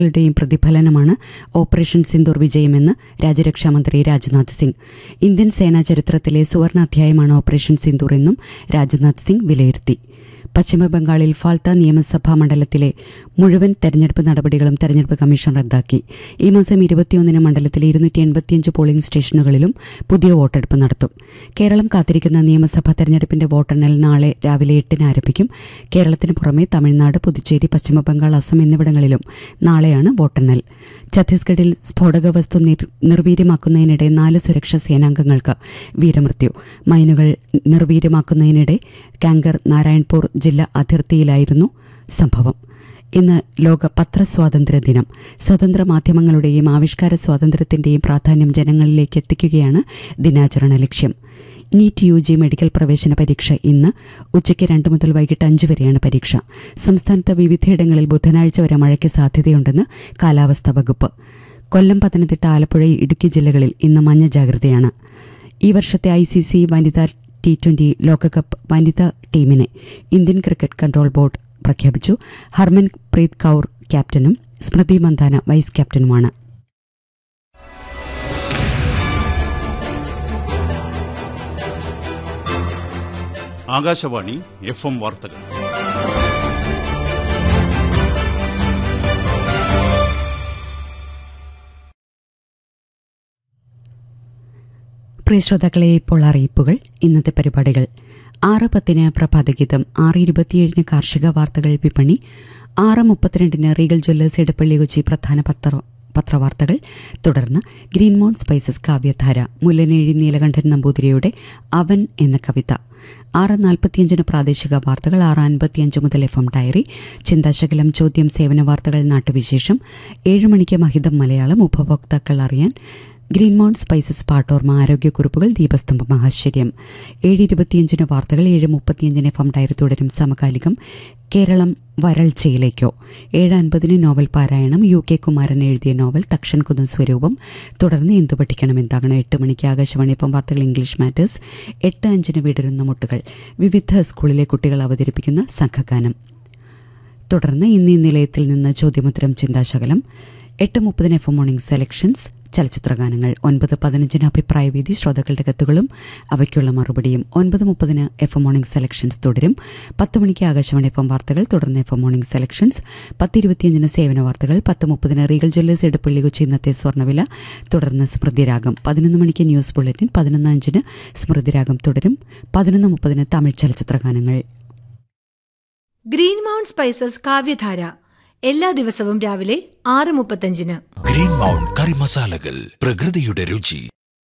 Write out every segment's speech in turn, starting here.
ളുടെയും പ്രതിഫലനമാണ് ഓപ്പറേഷൻ സിന്ദൂർ വിജയമെന്ന് രാജ്യരക്ഷാമന്ത്രി രാജ്നാഥ് സിംഗ് ഇന്ത്യൻ സേനാ ചരിത്രത്തിലെ സുവർണ അധ്യായമാണ് ഓപ്പറേഷൻ സിന്ദൂർ എന്നും രാജ്നാഥ് സിംഗ് വിലയിരുത്തി പശ്ചിമബംഗാളിൽ ഫാൽത്ത നിയമസഭാ മണ്ഡലത്തിലെ മുഴുവൻ തെരഞ്ഞെടുപ്പ് നടപടികളും തെരഞ്ഞെടുപ്പ് കമ്മീഷൻ റദ്ദാക്കി ഈ മാസം ഇരുപത്തിയൊന്നിന് മണ്ഡലത്തിലെ ഇരുന്നൂറ്റി എൺപത്തിയഞ്ച് പോളിംഗ് സ്റ്റേഷനുകളിലും പുതിയ വോട്ടെടുപ്പ് നടത്തും കേരളം കാത്തിരിക്കുന്ന നിയമസഭാ തെരഞ്ഞെടുപ്പിന്റെ വോട്ടെണ്ണൽ നാളെ രാവിലെ എട്ടിന് ആരംഭിക്കും കേരളത്തിന് പുറമെ തമിഴ്നാട് പുതുച്ചേരി പശ്ചിമബംഗാൾ അസം എന്നിവിടങ്ങളിലും നാളെയാണ് വോട്ടെണ്ണൽ ഛത്തീസ്ഗഡിൽ സ്ഫോടക വസ്തു നിർ- നിർവീര്യമാക്കുന്നതിനിടെ നാല് സുരക്ഷാ സേനാംഗങ്ങൾക്ക് വീരമൃത്യു മൈനുകൾ നിർവീര്യമാക്കുന്നതിനിടെ കാങ്കർ നാരായൺപൂർ ജില്ലാ അതിർത്തിയിലായിരുന്നു സംഭവം ഇന്ന് ലോക പത്രസ്വാതന്ത്ര്യ ദിനം സ്വതന്ത്ര മാധ്യമങ്ങളുടെയും ആവിഷ്കാര സ്വാതന്ത്ര്യത്തിന്റെയും പ്രാധാന്യം ജനങ്ങളിലേക്ക് എത്തിക്കുകയാണ് ദിനാചരണ ലക്ഷ്യം നീറ്റ് യു ജി മെഡിക്കൽ പ്രവേശന പരീക്ഷ ഇന്ന് ഉച്ചയ്ക്ക് രണ്ട് മുതൽ വൈകിട്ട് അഞ്ച് വരെയാണ് പരീക്ഷ സംസ്ഥാനത്ത് വിവിധയിടങ്ങളിൽ ബുധനാഴ്ച വരെ മഴയ്ക്ക് സാധ്യതയുണ്ടെന്ന് കാലാവസ്ഥാ വകുപ്പ് കൊല്ലം പത്തനംതിട്ട ആലപ്പുഴ ഇടുക്കി ജില്ലകളിൽ ഇന്ന് മഞ്ഞ ജാഗ്രതയാണ് ഈ വർഷത്തെ ഐ സി സി വനിതാ ടി ട്വന്റി ലോകകപ്പ് വനിതാ ടീമിനെ ഇന്ത്യൻ ക്രിക്കറ്റ് കൺട്രോൾ ബോർഡ് പ്രഖ്യാപിച്ചു ഹർമൻ പ്രീത് കൌർ ക്യാപ്റ്റനും സ്മൃതി മന്ദാന വൈസ് ക്യാപ്റ്റനുമാണ് ആകാശവാണി എഫ് എം വാർത്തകൾ പ്രിയ ശ്രോതാക്കളെ ഇപ്പോൾ അറിയിപ്പുകൾ ഇന്നത്തെ പരിപാടികൾ ആറ് പത്തിന് പ്രഭാതഗീതം ആറ് ഇരുപത്തിയേഴിന് കാർഷിക വാർത്തകൾ വിപണി ആറ് മുപ്പത്തിരണ്ടിന് റീഗൽ ജ്വല്ലേഴ്സ് ഇടപ്പള്ളി കൊച്ചി പ്രധാന പത്ര പത്രവാർത്തകൾ തുടർന്ന് ഗ്രീൻമോൺ സ്പൈസസ് കാവ്യധാര മുല്ലനേഴി നീലകണ്ഠൻ നമ്പൂതിരിയുടെ അവൻ എന്ന കവിത ആറ് നാൽപ്പത്തിയഞ്ചിന് പ്രാദേശിക വാർത്തകൾ ആറ് അൻപത്തിയഞ്ച് മുതൽ എഫ് എം ഡയറി ചിന്താശകലം ചോദ്യം സേവന വാർത്തകൾ നാട്ടുവിശേഷം ഏഴ് മണിക്ക് മഹിതം മലയാളം ഉപഭോക്താക്കൾ അറിയാൻ ഗ്രീൻമോൺ സ്പൈസസ് പാട്ടോർമ ആരോഗ്യക്കുറിപ്പുകൾ ദീപസ്തംഭ മഹാശ്ചര്യം ഏഴ് ഇരുപത്തിയഞ്ചിന് വാർത്തകൾ ഏഴ് മുപ്പത്തിയഞ്ചിന് എഫ് എം ഡയറി തുടരും സമകാലികം കേരളം വരൾച്ചയിലേക്കോ ഏഴ് അൻപതിന് നോവൽ പാരായണം യു കെ കുമാരൻ എഴുതിയ നോവൽ തക്ഷൻ കുന്നം സ്വരൂപം തുടർന്ന് എന്തു പഠിക്കണം എന്താകണം എട്ട് മണിക്ക് ആകാശവാണി എപ്പം വാർത്തകൾ ഇംഗ്ലീഷ് മാറ്റേഴ്സ് എട്ട് അഞ്ചിന് വിടരുന്ന മുട്ടുകൾ വിവിധ സ്കൂളിലെ കുട്ടികൾ അവതരിപ്പിക്കുന്ന സംഘഗാനം തുടർന്ന് ഇന്നീ നിലയത്തിൽ നിന്ന് ചോദ്യമുത്തരം ചിന്താശകലം എട്ട് മുപ്പതിന് എഫ് മോർണിംഗ് സെലക്ഷൻസ് ചലച്ചിത്രഗാനങ്ങൾ ഒൻപത് പതിനഞ്ചിന് അഭിപ്രായ വീതി ശ്രോതാക്കളുടെ കത്തുകളും അവയ്ക്കുള്ള മറുപടിയും ഒൻപത് മുപ്പതിന് എഫ് മോർണിംഗ് സെലക്ഷൻസ് തുടരും പത്ത് മണിക്ക് ആകാശവാണി എഫ് വാർത്തകൾ തുടർന്ന് എഫ് മോർണിംഗ് സെലക്ഷൻസ് പത്ത് ഇരുപത്തിയഞ്ചിന് സേവന വാർത്തകൾ പത്ത് മുപ്പതിന് റീഗൽ ജ്വല്ലേഴ്സ് എടുപ്പള്ളി കൊച്ചി ഇന്നത്തെ സ്വർണ്ണവില തുടർന്ന് സ്മൃതിരാഗം പതിനൊന്ന് മണിക്ക് ന്യൂസ് ബുള്ളറ്റിൻ പതിനൊന്ന് അഞ്ചിന് സ്മൃതിരാഗം തുടരും പതിനൊന്ന് മുപ്പതിന് തമിഴ് ചലച്ചിത്രഗാനങ്ങൾ ഗ്രീൻ മൗണ്ട് സ്പൈസസ് കാവ്യധാര എല്ലാ ദിവസവും രാവിലെ ആറ് മുപ്പത്തഞ്ചിന് ഗ്രീൻ മൗണ്ട് കറി മസാലകൾ പ്രകൃതിയുടെ രുചി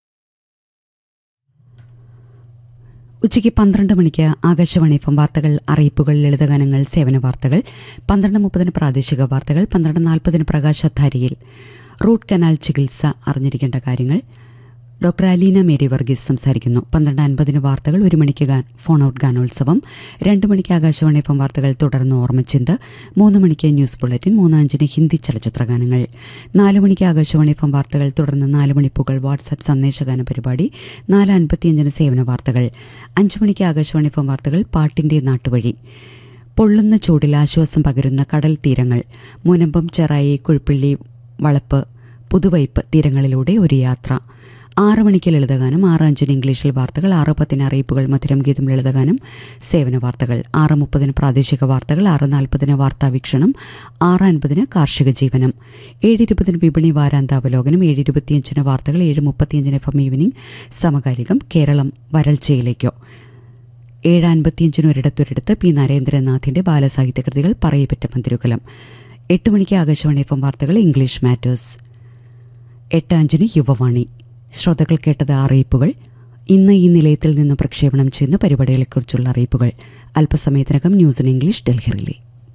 ഉച്ചയ്ക്ക് പന്ത്രണ്ട് മണിക്ക് ആകാശവാണി എഫ് വാർത്തകൾ അറിയിപ്പുകൾ ലളിതഗാനങ്ങൾ സേവന വാർത്തകൾ പന്ത്രണ്ട് മുപ്പതിന് പ്രാദേശിക വാർത്തകൾ പന്ത്രണ്ട് നാൽപ്പതിന് പ്രകാശധാരയിൽ റൂട്ട് കനാൽ ചികിത്സ അറിഞ്ഞിരിക്കേണ്ട കാര്യങ്ങൾ ഡോക്ടർ അലീന മേരി വർഗീസ് സംസാരിക്കുന്നു പന്ത്രണ്ട് അൻപതിന് വാർത്തകൾ ഒരു മണിക്ക് ഗാൻ ഫോൺ ഔട്ട് ഗാനോത്സവം രണ്ട് മണിക്ക് ആകാശവാണി എഫ് വാർത്തകൾ തുടർന്ന് ഓർമ്മച്ചിന്ത് മൂന്ന് മണിക്ക് ന്യൂസ് ബുള്ളറ്റിൻ മൂന്ന് അഞ്ചിന് ഹിന്ദി ചലച്ചിത്ര ഗാനങ്ങൾ നാല് മണിക്ക് ആകാശവാണി എഫ് വാർത്തകൾ തുടർന്ന് നാല് മണിപ്പുകൾ വാട്സാപ്പ് സന്ദേശഗാന പരിപാടി നാല് അൻപത്തിയഞ്ചിന് സേവന വാർത്തകൾ അഞ്ച് മണിക്ക് ആകാശവാണി എഫ് വാർത്തകൾ പാട്ടിന്റെ നാട്ടുവഴി പൊള്ളുന്ന ചൂടിൽ ആശ്വാസം പകരുന്ന കടൽ തീരങ്ങൾ മുനമ്പം ചെറായി കുഴിപ്പള്ളി വളപ്പ് പുതുവൈപ്പ് തീരങ്ങളിലൂടെ ഒരു യാത്ര ആറ് മണിക്ക് ലളിതഗാനം ആറ് അഞ്ചിന് ഇംഗ്ലീഷിൽ വാർത്തകൾ ആറ് പത്തിന് അറിയിപ്പുകൾ മധുരം ഗീതം ലളിതഗാനം സേവന വാർത്തകൾ ആറ് മുപ്പതിന് പ്രാദേശിക വാർത്തകൾ ആറ് നാൽപ്പതിന് വാർത്താ വീക്ഷണം ആറ് അൻപതിന് കാർഷിക ജീവനം ഏഴ് ഇരുപതിന് വിപണി വാരാന്താവലോകനം ഏഴ് ഇരുപത്തിയഞ്ചിന് വാർത്തകൾ ഏഴ് മുപ്പത്തിയഞ്ചിന് എഫ് എം ഈവനിംഗ് സമകാലികം കേരളം വരൾച്ചയിലേക്കോ ഏഴ് അൻപത്തിയഞ്ചിന് ഒരിടത്തൊരിടത്ത് പി നരേന്ദ്രനാഥിന്റെ ബാലസാഹിത്യ കൃതികൾ പറയപ്പെട്ട മന്ദിരുകലം എട്ട് മണിക്ക് ആകാശവാണി എഫ് എം വാർത്തകൾ ഇംഗ്ലീഷ് മാറ്റേഴ്സ് എട്ട് അഞ്ചിന് യുവവാണി ശ്രോതാക്കൾ കേട്ടത് അറിയിപ്പുകൾ ഇന്ന് ഈ നിലയത്തിൽ നിന്ന് പ്രക്ഷേപണം ചെയ്യുന്ന പരിപാടികളെക്കുറിച്ചുള്ള അറിയിപ്പുകൾ അല്പസമയത്തിനകം news in English Delhi relay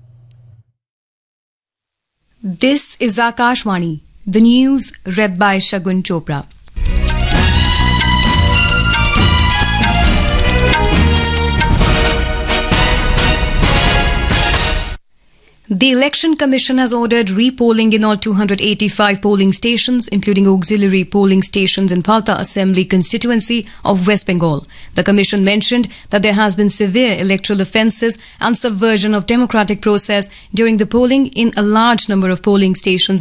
This is Akashvani, the news read by Shagun Chopra. The Election Commission has ordered repolling in all 285 polling stations, including auxiliary polling stations in Palta Assembly constituency of West Bengal. The Commission mentioned that there has been severe electoral offences and subversion of democratic process during the polling in a large number of polling stations